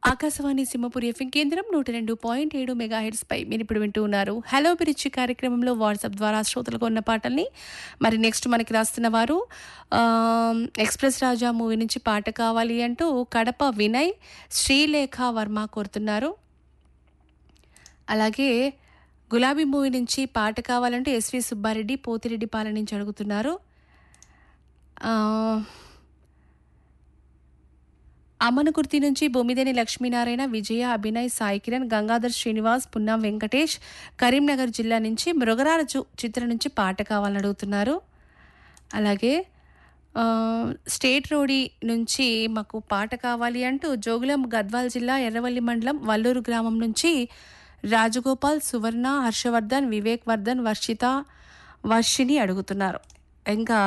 Akashvani Simhapuri FM కేంద్రం నూట రెండు పాయింట్ ఏడు మెగా పై మీరు ఇప్పుడు వింటూ ఉన్నారు హలో బిరిచి కార్యక్రమంలో వాట్సాప్ ద్వారా శ్రోతలకు ఉన్న పాటల్ని మరి నెక్స్ట్ మనకి రాస్తున్న వారు ఆమ్, ఎక్స్ప్రెస్ రాజా మూవీ నుంచి పాట కావాలి అంటూ కడప వినయ్ శ్రీలేఖ వర్మ కోరుతున్నారు అలాగే గులాబీ మూవీ నుంచి పాట కావాలంటూ ఎస్వి సుబ్బారెడ్డి పోతిరెడ్డి పాలన నుంచి అడుగుతున్నారు ఆ, అమనకుర్తి నుంచి బొమ్మిదేని లక్ష్మీనారాయణ విజయ అభినయ్ సాయి కిరణ్ గంగాధర్ శ్రీనివాస్ పున్నాం వెంకటేష్ కరీంనగర్ జిల్లా నుంచి మృగరాజు చిత్రం నుంచి పాట కావాలని అడుగుతున్నారు అలాగే ఆ, స్టేట్ రోడీ నుంచి మాకు పాట కావాలి అంటూ జోగులం గద్వాల్ జిల్లా ఎర్రవల్లి మండలం వల్లూరు గ్రామం నుంచి రాజగోపాల్ సువర్ణ హర్షవర్ధన్ వివేక్ వర్ధన్ వర్షిత వర్షిని అడుగుతున్నారు ఇంకా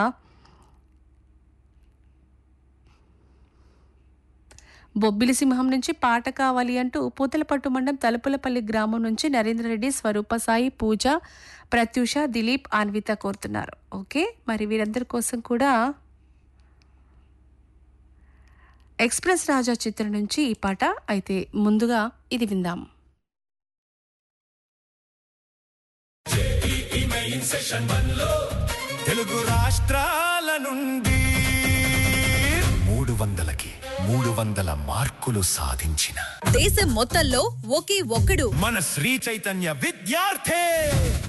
బొబ్బిలి సింహం నుంచి పాట కావాలి అంటూ పూతలపట్టు మండలం తలుపులపల్లి గ్రామం నుంచి నరేంద్రరెడ్డి స్వరూప సాయి పూజ ప్రత్యూష దిలీప్ అన్విత కోరుతున్నారు ఓకే మరి వీరందరి కోసం కూడా ఎక్స్ప్రెస్ రాజా చిత్రం నుంచి ఈ పాట అయితే ముందుగా ఇది విందాం తెలుగు రాష్ట్రాల నుండి మూడు వందలకి మూడు వందల మార్కులు సాధించిన దేశం మొత్తంలో ఒకే ఒక్కడు మన శ్రీ చైతన్య విద్యార్థి